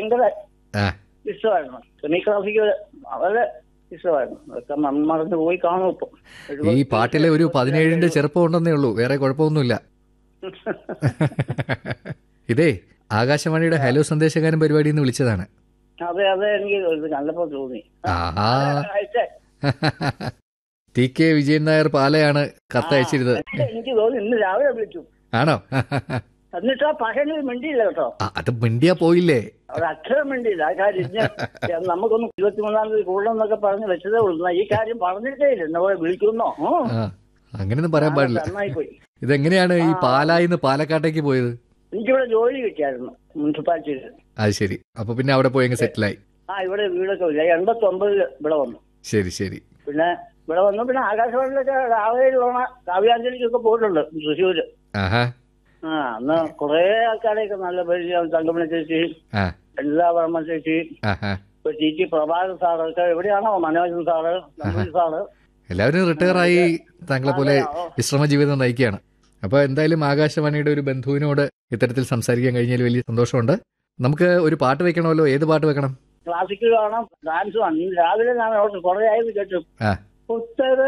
ഭയങ്കര ആ ഇഷ്ടമായിരുന്നു സെമി ക്ലാസിക്കൽ വളരെ ഇഷ്ടമായിരുന്നു അതൊക്കെ മൺമറന്ന് പോയി കാണും ഇപ്പം ഈ പാട്ടിലെ ഒരു പതിനേഴിന്റെ ചെറുപ്പം ഉണ്ടെന്നേ ഉള്ളൂ വേറെ കുഴപ്പമൊന്നുമില്ല ഇതേ ആകാശവാണിയുടെ ഹലോ സന്ദേശകാരൻ പരിപാടിയിൽ നിന്ന് വിളിച്ചതാണ് അതെ അതെ എനിക്ക് ഇത് കണ്ടപ്പോ തോന്നി ആഹാ അയച്ചേ. ടി കെ വിജയൻ നായർ പാലയാണ് കത്തയച്ചിരുന്നത് എനിക്ക് തോന്നി ഇന്ന് രാവിലെ വിളിച്ചു ആണോ എന്നിട്ട് ആ പകലിൽ മിണ്ടിയില്ല കേട്ടോ ആ, അത് മിണ്ടിയാ പോയില്ലേ ഒരു അക്ഷരം മിണ്ടിയില്ല ആ കാര്യം ഇന്ന് നമുക്കൊന്ന് ഇരുപത്തിമൂന്നാം തീയതി കൂടണം എന്നൊക്കെ പറഞ്ഞ് വെച്ചതേ ഉള്ളൂ എന്നാ ഈ കാര്യം പറഞ്ഞിട്ടേ ഇല്ല എന്നെ പോയി വിളിക്കുന്നോ ഓ, ആ അങ്ങനെയൊന്നും പറയാൻ പാടില്ല നന്നായി പോയി ഇതെങ്ങനെയാണ് ഈ പാലായിന്ന് പാലക്കാട്ടേക്ക് പോയത് എനിക്കിവിടെ ജോലി കിട്ടിയായിരുന്നു മുനിസിപ്പാലിറ്റിയിൽ അത് ശരി അപ്പൊ പിന്നെ അവിടെ പോയി അങ്ങ് സെറ്റിലായി ആ ഇവിടെ വീടൊക്കെ ഇല്ല എൺപത്തി ഒമ്പതിൽ ഇവിടെ വന്നു ശരി ശരി പിന്നെ ഇവിടെ വന്നു പിന്നെ ആകാശവാണിയിലൊക്കെ രാവിലെയുള്ള കാവ്യാഞ്ജലിക്കൊക്കെ പോയിട്ടുണ്ട് തൃശ്ശൂര് ആഹാ ആ അന്ന് കുറെ ആൾക്കാരെയൊക്കെ നല്ല പരിചയം തങ്കമണി ചേച്ചി ആ എല്ലാ വർമ്മ ചേച്ചി ആഹാ ഇപ്പൊ ടി ടി പ്രഭാകരൻ സാറൊക്കെ എവിടെയാണോ മനോജൻ സാറ് നമ്പൂരി സാറ് എല്ലാവരും റിട്ടയർ ആയി താങ്കളെ പോലെ വിശ്രമ ജീവിതം നയിക്കുകയാണ് അപ്പൊ എന്തായാലും ആകാശവാണിയുടെ ഒരു ബന്ധുവിനോട് ഇത്തരത്തിൽ സംസാരിക്കാൻ കഴിഞ്ഞാൽ വലിയ സന്തോഷമുണ്ട് നമുക്ക് ഒരു പാട്ട് വെക്കണമല്ലോ ഏത് പാട്ട് വെക്കണം ക്ലാസിക്കൽ കാണാം ഡാൻസ് കാണാം ഇന്ന് രാവിലെ ഞാൻ അവിടെ കുറെ ആയത് കേട്ടു ആ ഉത്തര